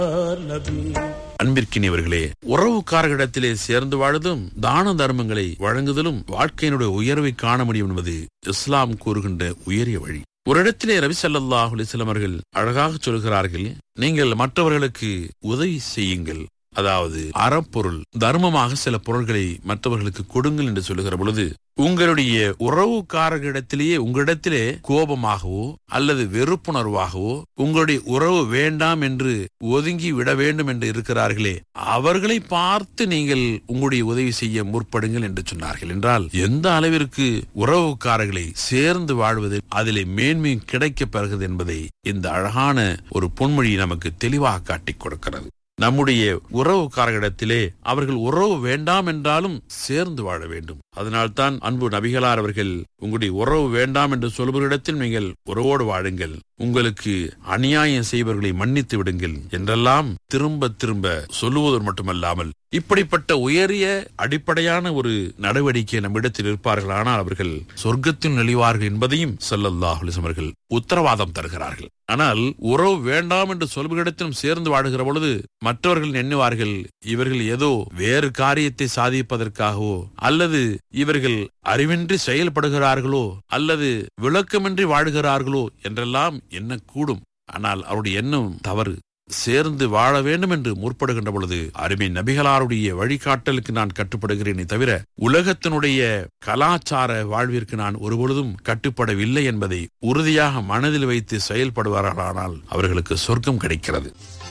அன்பிற்கினியவர்களே உறவுக்காரர்களிடத்திலே சேர்ந்து வாழுதும் தான தர்மங்களை வழங்குதலும் வாழ்க்கையினுடைய உயர்வை காண முடியும் என்பது இஸ்லாம் கூறுகின்ற உயரிய வழி ஒரு இடத்திலே ரவி சல்லாஹ் அலிஸ்லாம் அவர்கள் அழகாக சொல்கிறார்கள் நீங்கள் மற்றவர்களுக்கு உதவி செய்யுங்கள் அதாவது அறப்பொருள் தர்மமாக சில பொருள்களை மற்றவர்களுக்கு கொடுங்கள் என்று சொல்லுகிற பொழுது உங்களுடைய உறவுக்காரர்களிடத்திலேயே உங்களிடத்திலே கோபமாகவோ அல்லது வெறுப்புணர்வாகவோ உங்களுடைய உறவு வேண்டாம் என்று ஒதுங்கி விட வேண்டும் என்று இருக்கிறார்களே அவர்களை பார்த்து நீங்கள் உங்களுடைய உதவி செய்ய முற்படுங்கள் என்று சொன்னார்கள் என்றால் எந்த அளவிற்கு உறவுக்காரர்களை சேர்ந்து வாழ்வது அதிலே மேன்மை கிடைக்கப் பெறுகிறது என்பதை இந்த அழகான ஒரு பொன்மொழி நமக்கு தெளிவாக காட்டிக் கொடுக்கிறது நம்முடைய உறவுக்காரர்களிடத்திலே அவர்கள் உறவு வேண்டாம் என்றாலும் சேர்ந்து வாழ வேண்டும் அதனால்தான் அன்பு நபிகளார் அவர்கள் உங்களுடைய உறவு வேண்டாம் என்று சொல்பவரிடத்தில் நீங்கள் உறவோடு வாழுங்கள் உங்களுக்கு அநியாயம் செய்பவர்களை மன்னித்து விடுங்கள் என்றெல்லாம் திரும்ப திரும்ப சொல்லுவதோடு மட்டுமல்லாமல் இப்படிப்பட்ட உயரிய அடிப்படையான ஒரு நடவடிக்கை நம்மிடத்தில் இருப்பார்கள் ஆனால் அவர்கள் சொர்க்கத்தில் நெளிவார்கள் என்பதையும் சல்லல்லாஹ் அவர்கள் உத்தரவாதம் தருகிறார்கள் ஆனால் உறவு வேண்டாம் என்று சொல்பவரிடத்திலும் சேர்ந்து வாழுகிற பொழுது மற்றவர்கள் எண்ணுவார்கள் இவர்கள் ஏதோ வேறு காரியத்தை சாதிப்பதற்காகவோ அல்லது இவர்கள் அறிவின்றி செயல்படுகிறார்களோ அல்லது விளக்கமின்றி வாழ்கிறார்களோ என்றெல்லாம் எண்ணக்கூடும் ஆனால் அவருடைய எண்ணம் தவறு சேர்ந்து வாழ வேண்டும் என்று முற்படுகின்ற பொழுது அருமை நபிகளாருடைய வழிகாட்டலுக்கு நான் கட்டுப்படுகிறேனே தவிர உலகத்தினுடைய கலாச்சார வாழ்விற்கு நான் ஒருபொழுதும் கட்டுப்படவில்லை என்பதை உறுதியாக மனதில் வைத்து செயல்படுவார்களானால் அவர்களுக்கு சொர்க்கம் கிடைக்கிறது